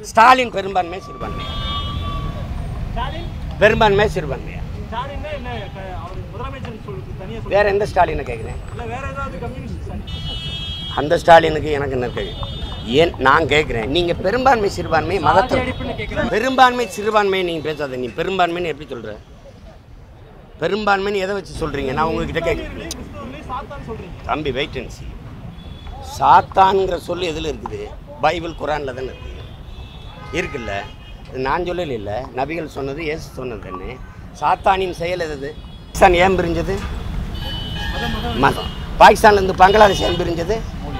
ஸ்டாலின் பெரும்பான்மை சிறுபான்மை ஸ்டாலின் பெரும்பான்மை சிறுபான்மையா ஸ்டாலின்னா என்ன க- அவர் முதலமைச்சர் சொல்றது தனியா சொல்ல வேற எந்த ஸ்டாலினை கேட்குறேன் இல்ல வேற ஏதாவது கம்யூனிஸ்ட் ஸ்டாலின் அந்த ஸ்டாலினுக்கு எனக்கு என்ன கேள்வி ஏன் நான் கேட்குறேன் நீங்கள் பெரும்பான்மை சிறுபான்மை மதத்தை பெரும்பான்மை சிறுபான்மை நீங்கள் பேசாத நீ பெரும்பான்மைன்னு எப்படி சொல்கிற பெரும்பான்மைன்னு எதை வச்சு சொல்கிறீங்க நான் உங்ககிட்ட கேட்குறேன் கிறிஸ்துவர்களே சாத்தான் சொல்றீங்க தம்பி வெயிட் அண்ட் see சாத்தான்ங்கிற சொல் எதில் இருக்குது பைபிள் குரானில் தானே இருக்குது இருக்குல்ல இது நான் சொல்லல இல்லை நபிகள் சொன்னது இயேசு சொன்னதுன்னு சாத்தானின் செயல் எது பாகிஸ்தான் ஏன் பிரிஞ்சது மதம் பாகிஸ்தான்லேருந்து பங்களாதேஷ் ஏன் பிரிஞ்சது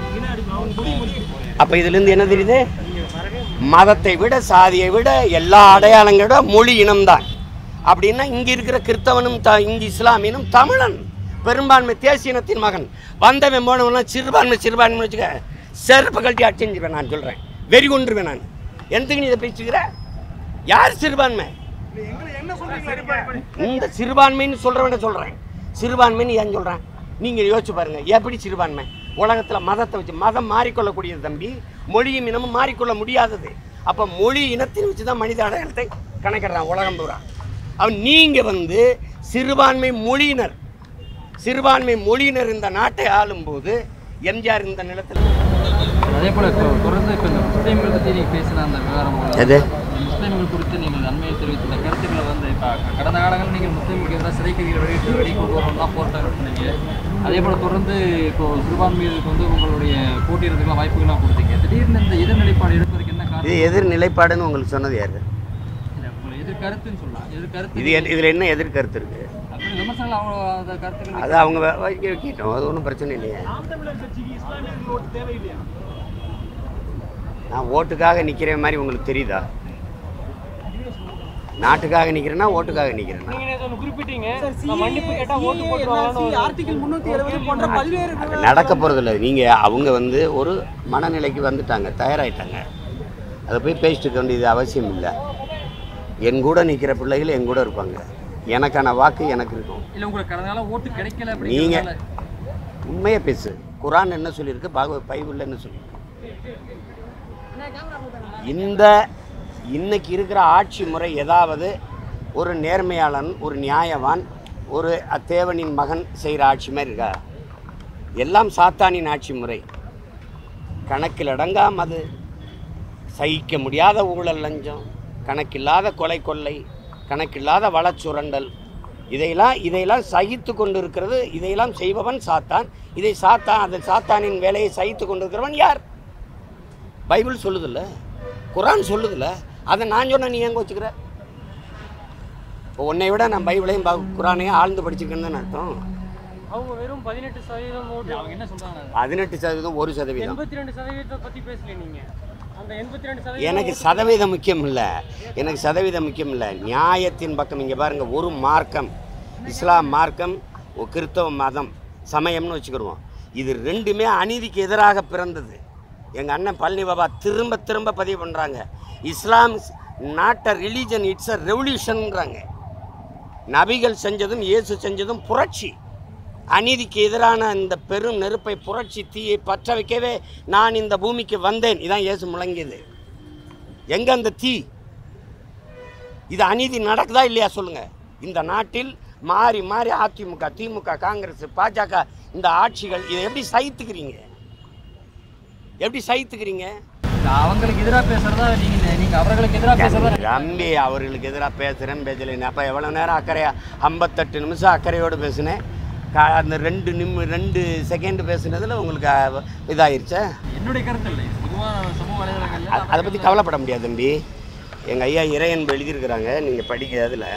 அப்போ இதுலேருந்து என்ன தெரியுது மதத்தை விட சாதியை விட எல்லா அடையாளங்களோட மொழி இனம்தான் அப்படின்னா இங்கே இருக்கிற கிறிஸ்தவனும் த இங்கே இஸ்லாமியனும் தமிழன் பெரும்பான்மை தேசிய இனத்தின் மகன் வந்தவன் போனவன்லாம் சிறுபான்மை சிறுபான்மை வச்சுக்க செருப்பு கழட்டி அடிச்சுருவேன் நான் சொல்கிறேன் வெறி கொண்டுருவேன் நான் எந்தக்கு நீ இதை பேசுகிற யார் சிறுபான்மை எங்களை என்ன சொல்றீங்க இந்த சிறுபான்மைன்னு சொல்கிறவன சொல்கிறேன் சிறுபான்மைன்னு ஏன் சொல்கிறேன் நீங்கள் யோசிச்சு பாருங்க எப்படி சிறுபான்மை உலகத்தில் மதத்தை வச்சு மதம் மாறிக்கொள்ளக்கூடியது தம்பி மொழியும் இனமும் மாறிக்கொள்ள முடியாதது அப்போ மொழி இனத்தை வச்சு தான் மனித அடையாளத்தை கணக்கிடுறான் உலகம் பூரா அவன் நீங்கள் வந்து சிறுபான்மை மொழியினர் சிறுபான்மை மொழியினர் இந்த நாட்டை ஆளும்போது எம்ஜிஆர் இந்த நிலத்தில் அதே போல இப்போ தொடர்ந்து இப்போ இந்த முஸ்லீம்கள் பற்றி நீங்கள் பேசின அந்த விவகாரம் போல எது? இந்த முஸ்லீம்கள் குறித்து நீங்கள் நன்மையை தெரிவித்துள்ள கருத்துக்களை வந்து இப்போ கடந்த காலங்களில் நீங்கள் முஸ்லீம்களுக்கு எதிராக சிறை கைதிகள் வெளியிட்டு வெளியே கொண்டு வரணும்லாம் போராட்டம் பண்ணீங்க அதே போல தொடர்ந்து இப்போ சிறுபான்மையினருக்கு வந்து உங்களுடைய போட்டியிடறதுக்குலாம் வாய்ப்புகள்லாம் கொடுத்தீங்க திடீர்னு இந்த எதிர்நிலைப்பாடு எடுப்பதற்கு என்ன இது காரணம் எதிர் நிலைப்பாடுன்னு உங்களுக்கு சொன்னது யாரு இல்லை, உங்களை எதிர்கருத்துன்னு சொல்லலாம் எதிர்கருத்து இது எ- இதில் என்ன எதிர்கருத்து இருக்குது அப்படி விமர்சனங்கள் அவங்க அந்த கருத்துக்கள் அது அவங்க வ- வைக்க வைக்கட்டும் அது ஒன்றும் பிரச்சனை இல்லையே நாம் தமிழர் கட்சிக்கு இஸ்லாமியர்கள் ஓட்டு தேவையில்லையா நான் ஓட்டுக்காக நிற்கிற மாதிரி உங்களுக்கு தெரியுதா நாட்டுக்காக நிற்கிறேன்னா ஓட்டுக்காக நிற்கிறேன்னா நீங்க நேத்து ஒண்ணு குறிப்பிட்டீங்க நான் மன்னிப்பு கேட்டா ஓட்டு போட்டுருவாங்கன்னு ஆர்டிகல் முன்னூத்தி எழுபது போன்ற பல்வேறு அது நடக்க போகிறதில்ல நீங்கள் அவங்க வந்து ஒரு மனநிலைக்கு வந்துட்டாங்க தயாராகிட்டாங்க அதை போய் பேசிட்டு இருக்க வேண்டியது அவசியம் இல்லை என் கூட நிற்கிற பிள்ளைகள் என் கூட இருப்பாங்க எனக்கான வாக்கு எனக்கு இருக்கும் இல்லை உங்களுக்கு கடந்த காலம் ஓட்டு கிடைக்கல நீங்க அப்படிங்கிறதுனால உண்மையை பேசு குரான் என்ன சொல்லியிருக்கு பாக பைபிளில் என்ன சொல்லியிருக்கு இந்த இன்னைக்கு இருக்கிற ஆட்சி முறை ஏதாவது ஒரு நேர்மையாளன் ஒரு நியாயவான் ஒரு தேவனின் மகன் செய்கிற ஆட்சி மாதிரி இருக்கா எல்லாம் சாத்தானின் ஆட்சி முறை கணக்கில் அடங்காம அது சகிக்க முடியாத ஊழல் லஞ்சம் கணக்கில்லாத கொலை கொள்ளை கணக்கில்லாத வளச்சுரண்டல் இதையெல்லாம் இதையெல்லாம் சகித்து கொண்டு இருக்கிறது இதையெல்லாம் செய்பவன் சாத்தான் இதை சாத்தான் அந்த சாத்தானின் வேலையை சகித்து கொண்டிருக்கிறவன் யார் பைபிள் சொல்லுதில்ல குரான் சொல்லுதில்ல அதை நான் சொன்ன நீ எங்க வச்சுக்கிற இப்போ உன்னை விட நான் பைபிளையும் ப- குரானையும் ஆழ்ந்து படிச்சிருக்கேன்னு தான் அர்த்தம் அவங்க வெறும் பதினெட்டு சதவீதம் ஓட்டு அவங்க என்ன சொல்றாங்க பதினெட்டு சதவீதம் ஒரு சதவீதம் எண்பத்தி ரெண்டு சதவீதத்தை பத்தி பேசல நீங்க அந்த எண்பத்தி ரெண்டு சதவீதம் எனக்கு சதவீதம் முக்கியம் இல்லை எனக்கு சதவீதம் முக்கியம் இல்லை நியாயத்தின் பக்கம் இங்கே பாருங்கள் ஒரு மார்க்கம் இஸ்லாம் மார்க்கம் ஒரு கிறிஸ்தவ மதம் சமயம்னு வச்சுக்கிடுவோம் இது ரெண்டுமே அநீதிக்கு எதிராக பிறந்தது எங்கள் அண்ணன் பழனி பாபா திரும்ப திரும்ப பதிவு பண்ணுறாங்க Islam not a religion it's a ரெவல்யூஷன்ங்கிறாங்க நபிகள் செஞ்சதும் இயேசு செஞ்சதும் புரட்சி அநீதிக்கு எதிரான இந்த பெரும் நெருப்பை புரட்சி தீயை பற்ற வைக்கவே நான் இந்த பூமிக்கு வந்தேன் இதான் இயேசு முழங்கியது எங்க அந்த தீ இது அநீதி நடக்குதா இல்லையா சொல்லுங்க இந்த நாட்டில் மாறி மாறி அதிமுக திமுக காங்கிரஸ் பாஜக இந்த ஆட்சிகள் இதை எப்படி சகித்துக்கிறீங்க எப்படி சகித்துக்கிறீங்க அவங்களுக்கு எதிராக பேசுறதா நீங்க நீங்க அவர்களுக்கு எதிராக பேசுறதா ரம்பி அவர்களுக்கு எதிராக பேசுகிறேன் பேசலை அப்போ எவ்வளோ நேரம் அக்கறையா ஐம்பத்தெட்டு நிமிஷம் அக்கறையோடு பேசினேன் கா அந்த ரெண்டு நிமி ரெண்டு செகண்ட் பேசுனதில் உங்களுக்கு அஹ், இதாயிருச்சா என்னுடைய கருத்து இல்லை பொதுவாக சமூக வலைதளங்கள்ல அ- அதை பற்றி கவலைப்பட முடியாது தம்பி எங்கள் ஐயா இறையன்பு எழுதியிருக்கிறாங்க நீங்கள் படிக்க அதில்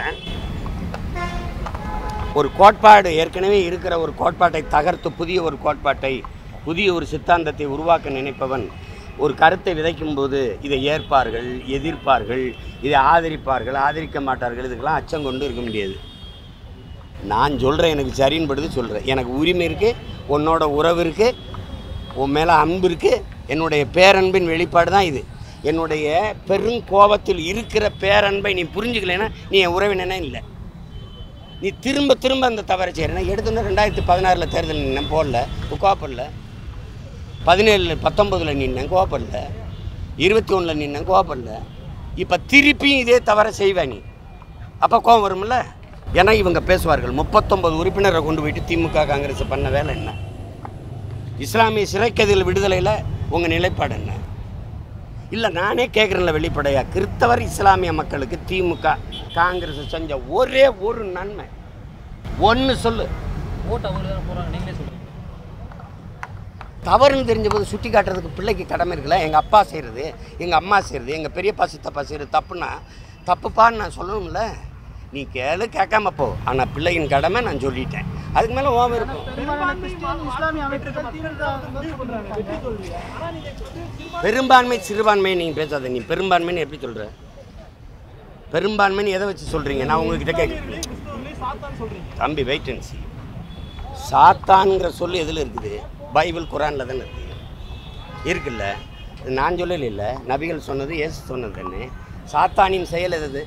ஒரு கோட்பாடு ஏற்கனவே இருக்கிற ஒரு கோட்பாட்டை தகர்த்து புதிய ஒரு கோட்பாட்டை புதிய ஒரு சித்தாந்தத்தை உருவாக்க நினைப்பவன் ஒரு கருத்தை விதைக்கும்போது இதை ஏற்பார்கள் எதிர்ப்பார்கள் இதை ஆதரிப்பார்கள் ஆதரிக்க மாட்டார்கள் இதுக்கெல்லாம் அச்சம் கொண்டு இருக்க முடியாது நான் சொல்கிறேன் எனக்கு சரின்னு படுது சொல்கிறேன் எனக்கு உரிமை இருக்குது உன்னோட உறவு இருக்குது உன் மேலே அன்பு இருக்குது என்னுடைய பேரன்பின் வெளிப்பாடு தான் இது என்னுடைய பெருங்கோபத்தில் இருக்கிற பேரன்பை நீ புரிஞ்சுக்கலைன்னா நீ என் உறவினனே இல்லை நீ திரும்ப திரும்ப அந்த தவறை செய்கிறேன்னா எடுத்தோன்னே ரெண்டாயிரத்தி பதினாறில் தேர்தல் நின்னேன் போடல கோப்படல பதினேழில் பத்தொம்பதில் நின்னேன் கோப்படல இருபத்தி ஒன்றில் நின்ன கோபப்படல இப்போ திருப்பியும் இதே தவிர செய்வ நீ அப்போ கோபம் வரும்ல ஏன்னா இவங்க பேசுவார்கள் முப்பத்தொன்பது உறுப்பினரை கொண்டு போயிட்டு திமுக காங்கிரஸ் பண்ண வேலை என்ன இஸ்லாமிய சிறைக்கதில் விடுதலையில் உங்கள் நிலைப்பாடு என்ன இல்லை நானே கேட்குறேன்ல வெளிப்படையா கிறிஸ்தவர் இஸ்லாமிய மக்களுக்கு திமுக காங்கிரஸ் செஞ்ச ஒரே ஒரு நன்மை ஒன்று சொல்லு ஓட்டு அவங்களுக்கு தானே போகிறாங்க நீங்களே சொல்லுங்கள் தவறுன்னு தெரிஞ்ச போது சுட்டி காட்டுறதுக்கு பிள்ளைக்கு கடமை இருக்குல்ல எங்கள் அப்பா செய்கிறது எங்கள் அம்மா செய்கிறது எங்கள் பெரியப்பா சித்தப்பா செய்கிறது தப்புன்னா தப்புப்பான்னு நான் சொல்லணும்ல நீ கேளு கேட்காம போ ஆனால் பிள்ளையின் கடமை நான் சொல்லிட்டேன் அதுக்கு மேலே ஓம் இருக்கும் இஸ்லாமிய அமைப்புகள் திமுக வந்து பண்றாங்க வெற்றி தோல்வி ஆனா நீங்க வந்து பெரும்பான்மை சிறுபான்மை நீங்கள் பேசாத நீ பெரும்பான்மைன்னு எப்படி சொல்கிற பெரும்பான்மைன்னு எதை வச்சு சொல்கிறீங்க நான் உங்ககிட்ட கேட்குறேன் நீங்களே சாத்தான் சொல்றீங்க தம்பி வெயிட் அண்ட் see சாத்தான்ங்கிற சொல் எதில் இருக்குது பைபிள் குரானில் தானே இருக்குது இருக்குல்ல இது நான் சொல்லல இல்லை நபிகள் சொன்னது இயேசு சொன்னது தானே சாத்தானின் செயல் எது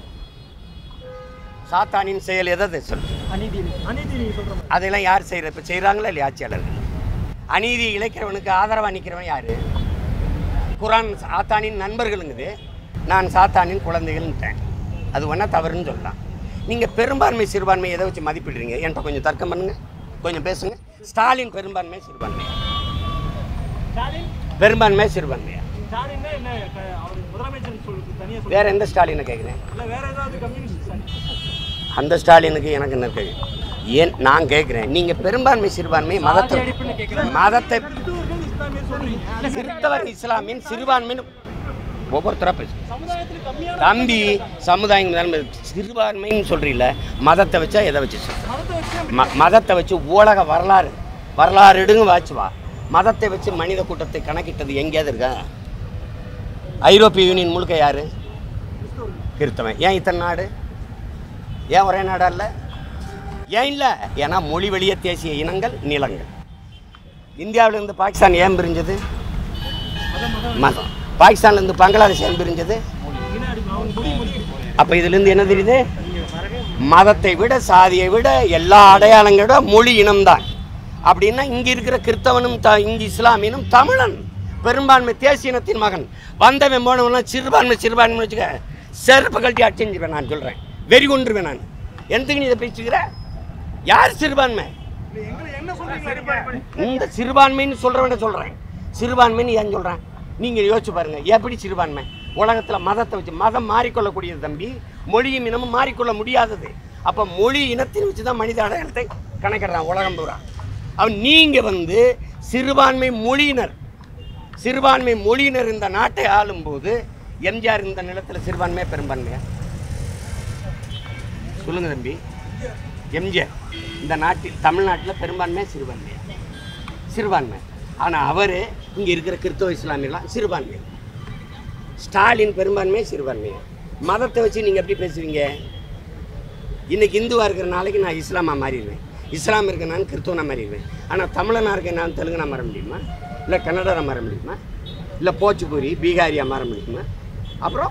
சாத்தானின் செயல் எதை சொல்லு அநீதி அநீதி நீங்க சொல்ற மாதிரி அதெல்லாம் யார் செய்கிற இப்போ செய்கிறாங்களா இல்லையா ஆட்சியாளர்கள் அநீதி இழைக்கிறவனுக்கு ஆதரவாக நிற்கிறவன் யார் குரான் சாத்தானின் நண்பர்களுங்குது நான் சாத்தானின் குழந்தைகள்ன்ட்டேன் அது ஒன்றா தவறுன்னு சொல்லலாம் நீங்கள் பெரும்பான்மை சிறுபான்மை எதை வச்சு மதிப்பிடுறீங்க என்கிட்ட கொஞ்சம் தர்க்கம் பண்ணுங்க கொஞ்சம் பேசுங்க ஸ்டாலின் பெரும்பான்மை சிறுபான்மை ஸ்டாலின் பெரும்பான்மை சிறுபான்மையா ஸ்டாலின் என்ன க- அவர் முதலமைச்சர் சொல்லுது தனியா சொல்லுங்க வேற எந்த ஸ்டாலினை கேட்குறேன் இல்ல வேற ஏதாவது கம்யூனிஸ்ட் அந்த ஸ்டாலினுக்கு எனக்கு என்ன கேள்வி ஏன் நான் கேட்குறேன் நீங்கள் பெரும்பான்மை சிறுபான்மை மதத்தை மதத்தை கிறிஸ்துவர்கள் இஸ்லாமியர் சொல்றீங்க கிறிஸ்தவர் இஸ்லாமியன் சிறுபான்மைன்னு ஒவ்வொருத்தரா பேசு சமுதாயத்துல கம்மியான தம்பி சமுதாயம் முதன்மை சிறுபான்மைன்னு சொல்றீல்ல மதத்தை வச்சா எதை வச்சு சொல்ற? மதத்தை வச்சு ம மதத்தை வச்சு உலக வரலாறு வரலாறு எடுங்க வாச்சு வா மதத்தை வச்சு மனித கூட்டத்தை கணக்கிட்டது எங்கேயாவது இருக்கா ஐரோப்பிய யூனியன் முழுக்க யாரு கிறிஸ்தவன் ஏன் இத்தனை நாடு ஏன் ஒரே நாடா இல்லை ஏன் இல்லை ஏன்னா மொழி வழிய தேசிய இனங்கள் நிலங்கள் இந்தியாவிலேருந்து பாகிஸ்தான் ஏன் பிரிஞ்சது மதம் பாகிஸ்தான்லேருந்து பங்களாதேஷ் ஏன் பிரிஞ்சது அப்போ இதுலேருந்து என்ன தெரியுது மதத்தை விட சாதியை விட எல்லா அடையாளங்களோட மொழி இனம்தான் அப்படின்னா இங்கே இருக்கிற கிறிஸ்தவனும் த இங்கே இஸ்லாமியனும் தமிழன் பெரும்பான்மை தேசிய இனத்தின் மகன் வந்தவன் போனவன்லாம் சிறுபான்மை சிறுபான்மை வச்சுக்க செருப்பு கழட்டி அடிச்சுருவேன் நான் சொல்கிறேன் வெறி கொண்டுருவேன் நான் எந்தக்கு நீ இதை பேசுகிற யார் சிறுபான்மை எங்களை என்ன சொல்றீங்க இந்த சிறுபான்மைன்னு சொல்கிறவன சொல்கிறேன் சிறுபான்மைன்னு ஏன் சொல்கிறேன் நீங்கள் யோசிச்சு பாருங்க எப்படி சிறுபான்மை உலகத்தில் மதத்தை வச்சு மதம் மாறிக்கொள்ளக்கூடியது தம்பி மொழியும் இனமும் மாறிக்கொள்ள முடியாதது அப்போ மொழி இனத்தின் வச்சு தான் மனித அடையாளத்தை கணக்கிடுறான் உலகம் பூரா அவன் நீங்கள் வந்து சிறுபான்மை மொழியினர் சிறுபான்மை மொழியினர் இந்த நாட்டை ஆளும்போது எம்ஜிஆர் இந்த நிலத்தில் சிறுபான்மையா பெரும்பான்மையா சொல்லுங்க தம்பி எம்ஜிஆர் இந்த நாட்டில் தமிழ்நாட்டில் பெரும்பான்மையா சிறுபான்மையா சிறுபான்மை ஆனால் அவர் இங்கே இருக்கிற கிறிஸ்தவ இஸ்லாமியெல்லாம் சிறுபான்மை ஸ்டாலின் பெரும்பான்மை சிறுபான்மை மதத்தை வச்சு நீங்கள் எப்படி பேசுவீங்க இன்னைக்கு இந்துவாக இருக்கிற நாளைக்கு நான் இஸ்லாமாக மாறிடுவேன் இஸ்லாம் இருக்க நான் கிறிஸ்தவனா மாறிடுவேன் ஆனால் தமிழனாக இருக்க நான் தெலுங்குனா மாற முடியுமா இல்லை கன்னடரா மாற முடியுமா இல்லை போச்சுபூரி பீகாரியாக மாற முடியுமா அப்புறம்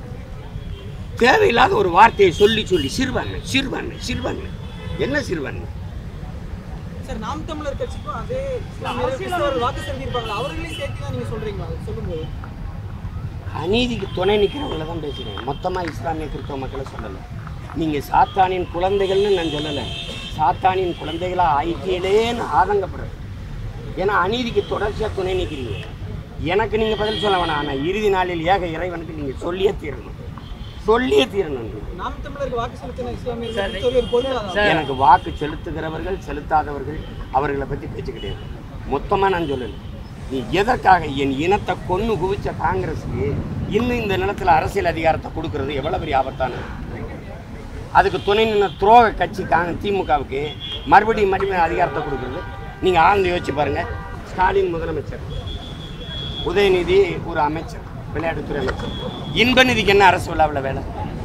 தேவையில்லாத ஒரு வார்த்தையை சொல்லி சொல்லி சிறுபான்மை சிறுபான்மை சிறுபான்மை என்ன சிறுபான்மை சார் நாம் தமிழர் கட்சிக்கும் அதே இஸ்லாமியர் கிறிஸ்தவர்கள் வாக்கு செலுத்தியிருப்பாங்க அவர்களையும் சேர்த்து தான் நீங்க சொல்றீங்களா அதை சொல்லும்போது அநீதிக்கு துணை நிற்கிறவங்கள தான் பேசுகிறேன் மொத்தமாக இஸ்லாமிய கிறிஸ்தவ மக்களை சொல்லலை நீங்கள் சாத்தானின் குழந்தைகள்னு நான் சொல்லலை சாத்தானின் குழந்தைகளாக ஆயிட்டேனேன்னு ஆதங்கப்படுறேன் ஏன்னா அநீதிக்கு தொடர்ச்சியாக துணை நிற்கிறீங்க எனக்கு நீங்கள் பதில் சொல்ல வேணாம் ஆனால் இறுதி நாளில் ஏக இறைவனுக்கு நீங்கள் சொல்லியே தீரணும் சொல்லியே தீரணும் நாம் தமிழருக்கு வாக்கு செலுத்தின இஸ்லாமியர் கிறிஸ்தவர்கள் பொருளாதாரம் எனக்கு வாக்கு செலுத்துகிறவர்கள் செலுத்தாதவர்கள் அவர்களை பற்றி பேச்சு கிடையாது மொத்தமாக நான் சொல்லலை நீ எதற்காக என் இனத்தை கொன்று குவிச்ச காங்கிரஸுக்கு இன்னும் இந்த நிலத்தில் அரசியல் அதிகாரத்தை கொடுக்கறது எவ்வளோ பெரிய ஆபத்தானது அதுக்கு துணை நின்ற துரோக கட்சி காங்க திமுகவுக்கு மறுபடியும் மறுபடியும் அதிகாரத்தை கொடுக்குறது நீங்கள் ஆழ்ந்து யோசிச்சு பாருங்கள் ஸ்டாலின் முதலமைச்சர் உதயநிதி ஒரு அமைச்சர் விளையாட்டுத்துறை அமைச்சர் இன்ப நிதிக்கு என்ன அரசு விழாவில் வேலை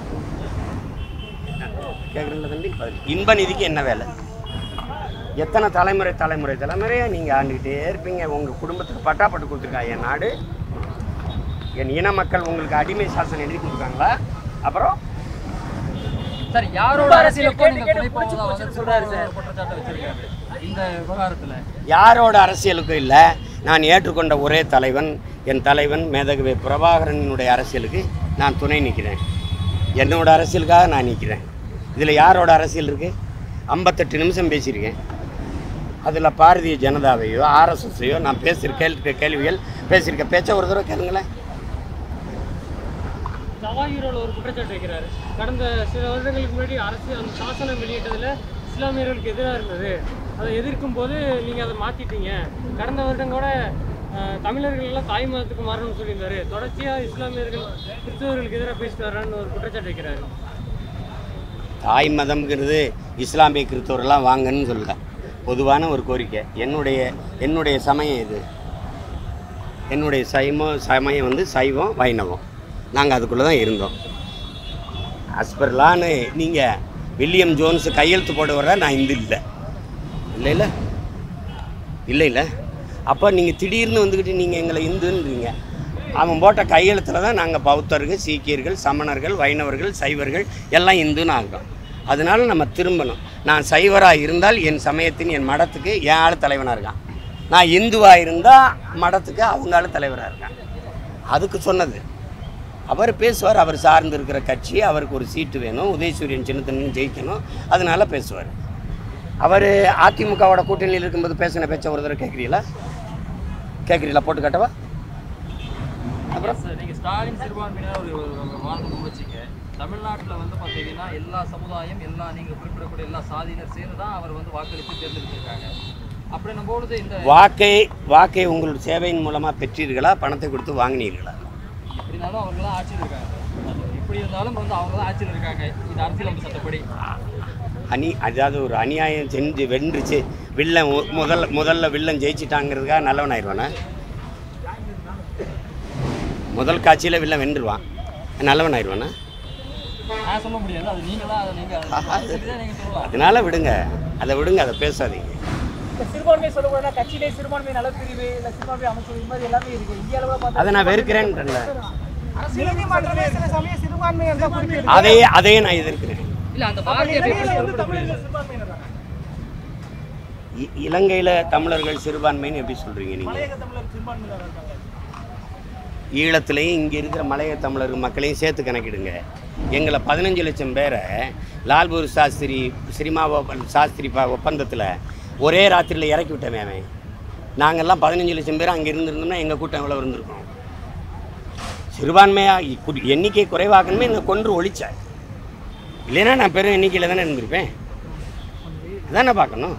கேட்குறீங்களா தம்பி பதில். இன்ப நிதிக்கு என்ன வேலை எத்தனை தலைமுறை தலைமுறை தலைமுறையாக நீங்கள் ஆண்டுக்கிட்டே இருப்பீங்க உங்கள் குடும்பத்துக்கு பட்டாப்பட்டு கொடுத்துருக்கா என் நாடு என் இன மக்கள் உங்களுக்கு அடிமை சாசனம் எழுதி கொடுத்துருக்காங்களா அப்புறம் சார் யாரோட அரசியலுக்கும் நீங்க துணை போவதா வந்து சொல்றாரு சார் குற்றச்சாட்டு வச்சிருக்காரு இந்த விவகாரத்துல யாரோட அரசியலுக்கும் இல்லை நான் ஏற்றுக்கொண்ட ஒரே தலைவன் என் தலைவன் மேதகவி பிரபாகரனுடைய அரசியலுக்கு நான் துணை நிற்கிறேன் என்னோட அரசியலுக்காக நான் நிற்கிறேன் இதில் யாரோட அரசியல் இருக்குது ஐம்பத்தெட்டு நிமிஷம் பேசியிருக்கேன் அதில் பாரதிய ஜனதாவையோ ஆர்எஸ்எஸ்ஸையோ நான் பேசியிருக்க கேள்வி கேள்விகள் பேசியிருக்க பேச்ச ஒரு தடவை கேளுங்களேன் ஜவாஹிரோல் ஒரு குற்றச்சாட்டு வைக்கிறாரு கடந்த சில வருடங்களுக்கு முன்னாடி அரசு அந்த சாசனம் வெளியிட்டதுல இஸ்லாமியர்களுக்கு எதிராக இருந்தது அதை எதிர்க்கும் போது நீங்க அதை மாத்திட்டீங்க கடந்த வருடங்களோட அஹ், தமிழர்கள் எல்லாம் தாய் மதத்துக்கு மாறணும்னு சொல்லியிருந்தாரு தொடர்ச்சியா இஸ்லாமியர்கள் கிறிஸ்தவர்களுக்கு எதிராக பேசிட்டு வர்றான்னு ஒரு குற்றச்சாட்டு வைக்கிறாரு தாய் மதம்ங்கிறது இஸ்லாமிய கிறிஸ்தவரெல்லாம் வாங்கன்னு சொல்லல பொதுவான ஒரு கோரிக்கை என்னுடைய என்னுடைய சமயம் இது என்னுடைய சைமம் சமயம் வந்து சைவம் வைணவம் நாங்கள் அதுக்குள்ளே தான் இருந்தோம் அஸ்பர்லான்னு நீங்கள் வில்லியம் ஜோன்ஸ் கையெழுத்து போட வர்ற நான் இந்து இல்லை இல்லை இல்லை இல்லை இல்லை அப்போ நீங்கள் திடீர்னு வந்துக்கிட்டு நீங்கள் எங்களை இந்துன்றீங்க அவன் போட்ட கையெழுத்தில் தான் நாங்கள் பௌத்தர்கள் சீக்கியர்கள் சமணர்கள் வைணவர்கள் சைவர்கள் எல்லாம் இந்துன்னு ஆகிறோம் அதனால நம்ம திரும்பணும் நான் சைவராக இருந்தால் என் சமயத்தின் என் மடத்துக்கு என் ஆள் தலைவனாக இருக்கான் நான் இந்துவாக இருந்தால் மடத்துக்கு அவங்க ஆள் தலைவராக இருக்கான் அதுக்கு சொன்னது அவர் பேசுவார் அவர் சார்ந்து இருக்கிற கட்சி அவருக்கு ஒரு சீட்டு வேணும் உதயசூரியன் சின்னத்தன்னு ஜெயிக்கணும் அதனால பேசுவார் அவர் அதிமுகவோட கூட்டணியில் இருக்கும்போது பேசின பேச்ச ஒரு தடவை கேட்குறீங்களா கேட்குறீங்களா போட்டு காட்டவா அப்புறம் சார் நீங்கள் ஸ்டாலின் சிறுபான்மையினர் ஒரு ஒரு ஒரு வாதம் முன் வச்சீங்க தமிழ்நாட்டில் வந்து பார்த்தீங்கன்னா எல்லா சமுதாயம் எல்லா நீங்கள் குறிப்பிடக்கூடிய எல்லா சாதியினர் சேர்ந்து தான் அவர் வந்து வாக்களித்து தேர்ந்தெடுத்திருக்காங்க அப்படி நம்ம பொழுது இந்த வாக்கை வாக்கை உங்களுடைய சேவையின் மூலமாக பெற்றீர்களா பணத்தை கொடுத்து வாங்கினீர்களா எப்படினாலும் அவங்க தான் ஆட்சியில் இருக்காங்க எப்படி இருந்தாலும் வந்து அவங்க தான் ஆட்சியில் இருக்காங்க இது அரசியலமைப்பு சட்டப்படி அணி அதாவது ஒரு அநியாயம் செஞ்சு வென்றுச்சு வில்லன் மு- முதல்ல முதல்ல வில்லன் ஜெயிச்சிட்டாங்கிறதுக்காக நல்லவன் ஆயிடுவானே முதல் காட்சியில் வில்லன் வென்றுவான் நல்லவன் ஆயிடுவானே நான் சொல்ல முடியாது அது நீங்கள் தான் அதை நீங்கள் தான் நீங்கள் சொல்லலாம் அதனால விடுங்க அதை விடுங்க அதை பேசாதீங்க இந்த சிறுபான்மை சொல்லக்கூடாதுன்னா கட்சியிலே சிறுபான்மை நலப்பிரிவு இல்ல சிறுபான்மை அமைப்பு இது மாதிரி எல்லாமே இருக்கு இந்திய அளவில் பார்த்தா அதை நான் வெறுக்கிறேன்றேன்ல நீதிமன்றமே சில சமயம் சிறுபான்மையர் தான் குறிப்பிட்டு அதே அதையே நான் எதிர்க்கிறேன் இல்லை அந்த வார்த்தையை எப்படி இலங்கையில வந்து குறிப்பிட முடியாது தமிழர்கள் சிறுபான்மையினர் தான் இ- இலங்கையில் தமிழர்கள் சிறுபான்மைன்னு எப்படி சொல்கிறீங்க நீங்கள் மலையக தமிழர் சிறுபான்மையினர் இருக்காங்க ஈழத்துலேயும் இங்கே இருக்கிற மலைய தமிழர் மக்களையும் சேர்த்து கணக்கிடுங்க எங்களை பதினஞ்சு லட்சம் பேரை லால்பூர் சாஸ்திரி சினிமா சாஸ்திரி ப ஒப்பந்தத்தில் ஒரே ராத்திரியில் இறக்கி விட்டோமே அவன் நாங்கள்லாம் பதினஞ்சு லட்சம் பேர் அங்கே இருந்திருந்தோம்னா எங்கள் கூட்டம் எவ்வளோ இருந்திருக்கும் சிறுபான்மையாக எண்ணிக்கை குறைவாக்கணுமே என்னை கொன்று ஒழிச்சார் இல்லைன்னா நான் பெரும் எண்ணிக்கையில் தானே இருந்திருப்பேன் அதானே பார்க்கணும்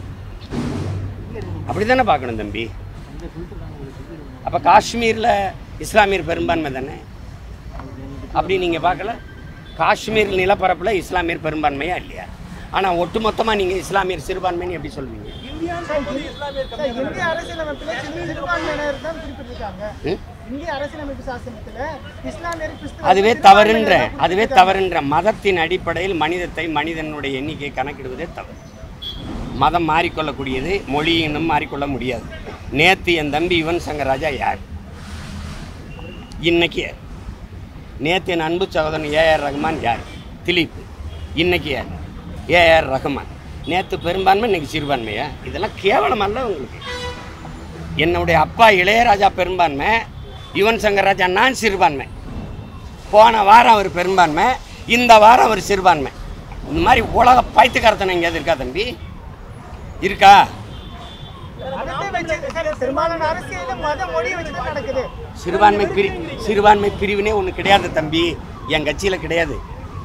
அப்படி தானே பார்க்கணும் தம்பி அப்போ காஷ்மீரில் இஸ்லாமியர் பெரும்பான்மை தானே அப்படி நீங்கள் பார்க்கல காஷ்மீர் நிலப்பரப்பில் இஸ்லாமியர் பெரும்பான்மையா இல்லையா ஆனால் ஒட்டுமொத்தமாக நீங்கள் இஸ்லாமியர் சிறுபான்மைன்னு எப்படி சொல்வீங்க இந்திய அரசியலமைப்புல சிறுபான்மையினர் தான் குறிப்பிட்டிருக்காங்க ம்? இந்திய அரசியலமைப்பு சாசனத்துல இஸ்லாமியர் கிறிஸ்தவ அதுவே தவறுன்ற அதுவே தவறுன்ற மதத்தின் அடிப்படையில் மனிதத்தை மனிதனுடைய எண்ணிக்கை கணக்கிடுவதே தவறு மதம் மாறிக்கொள்ளக்கூடியது மொழியினும் மாறிக்கொள்ள முடியாது நேத்து என் தம்பி யுவன் சங்கர் ராஜா யார் இன்னைக்கு யார் நேத்து என் அன்பு சகோதரன் ஏஆர் ரஹ்மான் யார் திலீப் இன்னைக்கு யார் ஏஆர் ரஹ்மான் நேத்து பெரும்பான்மை இன்னைக்கு சிறுபான்மையா இதெல்லாம் கேவலம் அல்ல உங்களுக்கு என்னுடைய அப்பா இளையராஜா பெரும்பான்மை யுவன் சங்கர் ராஜா நான் சிறுபான்மை போன வாரம் அவர் பெரும்பான்மை இந்த வாரம் அவர் சிறுபான்மை இந்த மாதிரி உலக பைத்துக்காரத்தனை எங்கேயாவது இருக்கா தம்பி இருக்கா மதத்தை வச்சு சார், பெரும்பாலான அரசியல் மத மொழியை வச்சு தான் நடக்குது சிறுபான்மை பிரி சிறுபான்மை பிரிவினே ஒன்று கிடையாது தம்பி என் கட்சியில் கிடையாது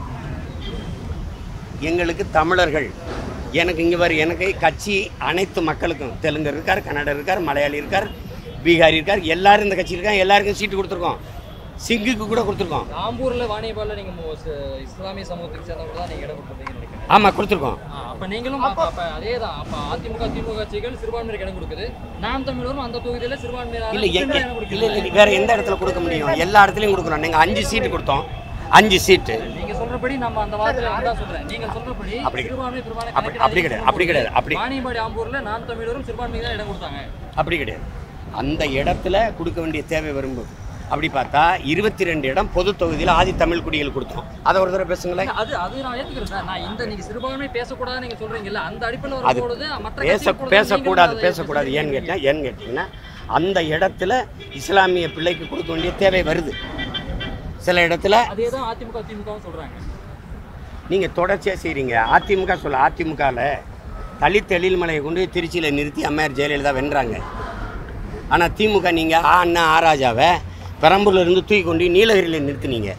எங்களுக்கு தமிழர்கள் எனக்கு இங்கே வர எனக்கு கட்சி அனைத்து மக்களுக்கும் தெலுங்கர் இருக்கார் கன்னடர் இருக்கார் மலையாளி இருக்கார் பீகாரி இருக்கார் எல்லாரும் இந்த கட்சியில் இருக்காங்க எல்லாருக்கும் சீட்டு கொடுத்துருக்கோம் சிங்குக்கு கூட கொடுத்துருக்கோம் ஆம்பூர்ல வாணியம்பாடில் நீங்க மோ- ச- இஸ்லாமிய சமூகத்துக்கு சேர்ந்தவங்க தான் நீங்க இடம் கொடுத்துருக்கீங்கன்னு நினைக்கிறேன் ஆமாம் கொடுத்துருக்கோம் ஆ, அப்ப நீங்களும் அப்ப அப்ப அதே தான் அப்ப அதிமுக திமுக கட்சிகள் சிறுபான்மையினருக்கு இடம் கொடுக்குது நாம் தமிழரும் அந்த தொகுதியில சிறுபான்மையினர் இல்லை எங்க இல்லை இல்லை வேற எந்த இடத்துல கொடுக்க முடியும் எல்லா இடத்துலையும் கொடுக்குறோம் நீங்கள் அஞ்சு சீட்டு கொடுத்தோம் அஞ்சு சீட்டு நீங்க சொல்றபடி நம்ம அந்த வார்த்தையில தான் சொல்றேன் நீங்க சொல்றபடி அப்படி சிறுபான்மை பெரும்பான்மை அப்படி- கணக்கில் அப்படி கிடையாது, அப்படி கிடையாது, அப்படி- வாணியம்பாடி ஆம்பூர்ல நாம் தமிழரும் சிறுபான்மைக்கு தான் இடம் கொடுத்தாங்க அப்படி கிடையாது அந்த இடத்துல கொடுக்க வேண்டிய தேவை வரும்போது அப்படி பார்த்தா இருபத்தி ரெண்டு இடம் பொது தொகுதியில் ஆதி தமிழ் குடிகள் கொடுத்தோம் அதை ஒரு தடவை பேசுங்களேன் அது அது நான் ஏத்துக்கிறேன் சார். நான் இந்த நீங்க சிறுபான்மை பேசக்கூடாதுன்னு நீங்க சொல்றீங்கல்ல அந்த அடிப்படையில் அது வரும்பொழுது மற்ற பேச கட்சிகள் கூட பேசக்கூடாது நீங்களும் அதை பேசக்கூடாது ஏன்னு கேட்டீங்கன்னா ஏன்னு கேட்டிங்கன்னா அந்த இடத்துல இஸ்லாமிய பிள்ளைக்கு கொடுக்க வேண்டிய தேவை வருது சில இடத்துல அதே தான் அதிமுக திமுகவும் சொல்றாங்க நீங்கள் தொடர்ச்சியாக செய்கிறீங்க அதிமுக சொல்ல அதிமுகவில் தலித் எழில்மலையை கொண்டு போய் திருச்சியில் நிறுத்தி அம்மையார் ஜெயலலிதா வென்றாங்க ஆனால் திமுக நீங்கள் ஆ அண்ணா ஆராஜாவை பெரம்பூர்ல இருந்து தூக்கி கொண்டு போய் நீலகிரியில் நிறுத்துனீங்க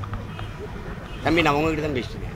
தம்பி நான் உங்ககிட்ட தான் பேசிட்டேன்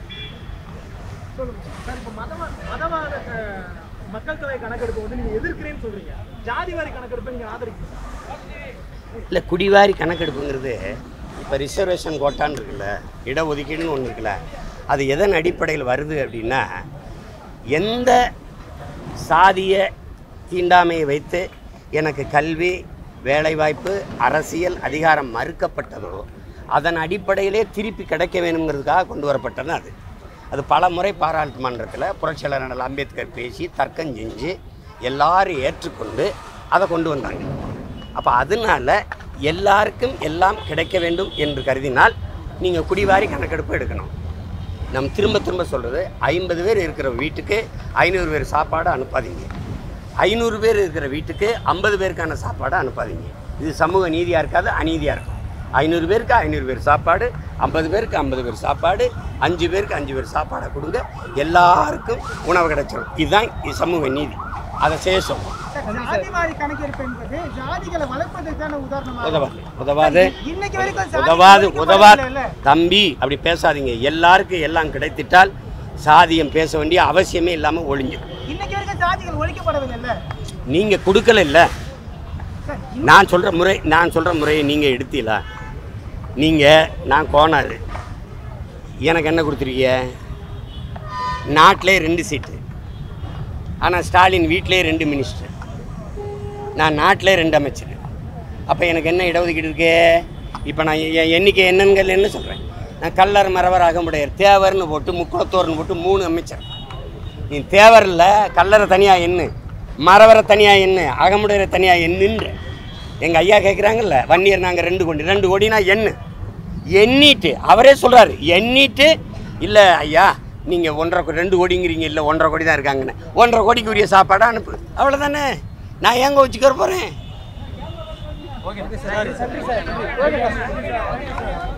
சார் இப்போ மதவா மதவாத அஹ், மக்கள் தொகை கணக்கெடுப்பு வந்து நீங்க எதிர்க்கிறேன்னு சொல்றீங்க ஜாதி வாரி கணக்கெடுப்பை நீங்க ஆதரிக்கிறீங்க இல்லை குடிவாரி கணக்கெடுப்புங்கிறது இப்போ ரிசர்வேஷன் கோட்டான்னு இருக்குல்ல இடஒதுக்கீடுன்னு ஒன்று இருக்குல்ல அது எதன் அடிப்படையில் வருது அப்படின்னா எந்த சாதிய தீண்டாமையை வைத்து எனக்கு கல்வி வேலைவாய்ப்பு அரசியல் அதிகாரம் மறுக்கப்பட்டதோ அதன் அடிப்படையிலே திருப்பி கிடைக்க வேணுங்கிறதுக்காக கொண்டு வரப்பட்டது அது அது பல முறை பாராளுமன்றத்தில் புரட்சியாளர் அண்ணல் அம்பேத்கர் பேசி தர்க்கம் செஞ்சு எல்லாரும் ஏற்றுக்கொண்டு அதை கொண்டு வந்தாங்க அப்போ அதனால எல்லாருக்கும் எல்லாம் கிடைக்க வேண்டும் என்று கருதினால் நீங்கள் குடிவாரி கணக்கெடுப்பு எடுக்கணும் நம்ம திரும்ப திரும்ப சொல்கிறது ஐம்பது பேர் இருக்கிற வீட்டுக்கு ஐநூறு பேர் சாப்பாடு அனுப்பாதீங்க ஐநூறு பேர் இருக்கிற வீட்டுக்கு ஐம்பது பேருக்கான சாப்பாடு அனுப்பாதீங்க இது சமூக நீதியாக இருக்காது அநீதியாக இருக்கும் ஐநூறு பேருக்கு ஐநூறு பேர் சாப்பாடு ஐம்பது பேருக்கு ஐம்பது பேர் சாப்பாடு அஞ்சு பேருக்கு அஞ்சு பேர் சாப்பாடை கொடுங்க எல்லாருக்கும் உணவு கிடைச்சிடும் இதுதான் இது சமூக நீதி அதை செய்ய சொல்லுவோம் ஜாதி வாரி கணக்கெடுப்பு என்பது ஜாதிகளை வளர்ப்பதற்கான உதாரணமாக உதவாது உதவாது இன்னைக்கு வரைக்கும் ஜாதி உதவாது ஒழிக்கப்படவில்லை உதவாது இல்ல? தம்பி அப்படி பேசாதீங்க எல்லாருக்கும் எல்லாம் கிடைத்திட்டால் சாதியம் பேச வேண்டிய அவசியமே இல்லாமல் ஒழிஞ்சிடும் இன்னைக்கு வரைக்கும் ஜாதிகள் ஒழிக்கப்படவில்லை இல்ல நீங்கள் கொடுக்கல இல்லை சார் நான் சொல்கிற முறை நான் சொல்கிற முறையை நீங்கள் எடுத்தீங்களா நீங்கள் நான் கோனார் எனக்கு என்ன கொடுத்துருக்கீங்க நாட்டிலே ரெண்டு சீட்டு ஆனால் ஸ்டாலின் வீட்டிலே ரெண்டு மினிஸ்டர் நான் நாட்டிலே ரெண்டு அமைச்சர் அப்போ எனக்கு என்ன இடஒதுக்கீடு இருக்கு இப்போ நான் என் எண்ணிக்கை என்னங்கள் என்ன சொல்கிறேன் நான் கல்லர் மறவர் அகமுடையர் தேவர்னு போட்டு முக்குளத்தோர்னு போட்டு மூணு அமைச்சர் நீ தேவர் இல்லை கல்லரை தனியாக எண்ணு மறவரை தனியாக எண்ணு அகமுடையரை தனியாக எண்ணுன்ற எங்கள் ஐயா கேட்குறாங்கல்ல வன்னியர் நாங்கள் ரெண்டு கோடி ரெண்டு கோடினா எண்ணு எண்ணிட்டு அவரே சொல்கிறாரு எண்ணிட்டு இல்லை ஐயா நீங்கள் ஒன்றரை கோ- ரெண்டு கோடிங்கிறீங்க இல்லை ஒன்றரை கோடி தான் இருக்காங்கன்னு ஒன்றரை கோடிக்கு உரிய சாப்பாடை அனுப்பு அவ்வளோதானே நான் ஏங்க வச்சுக்கிற போகிறேன் ஓகே சார்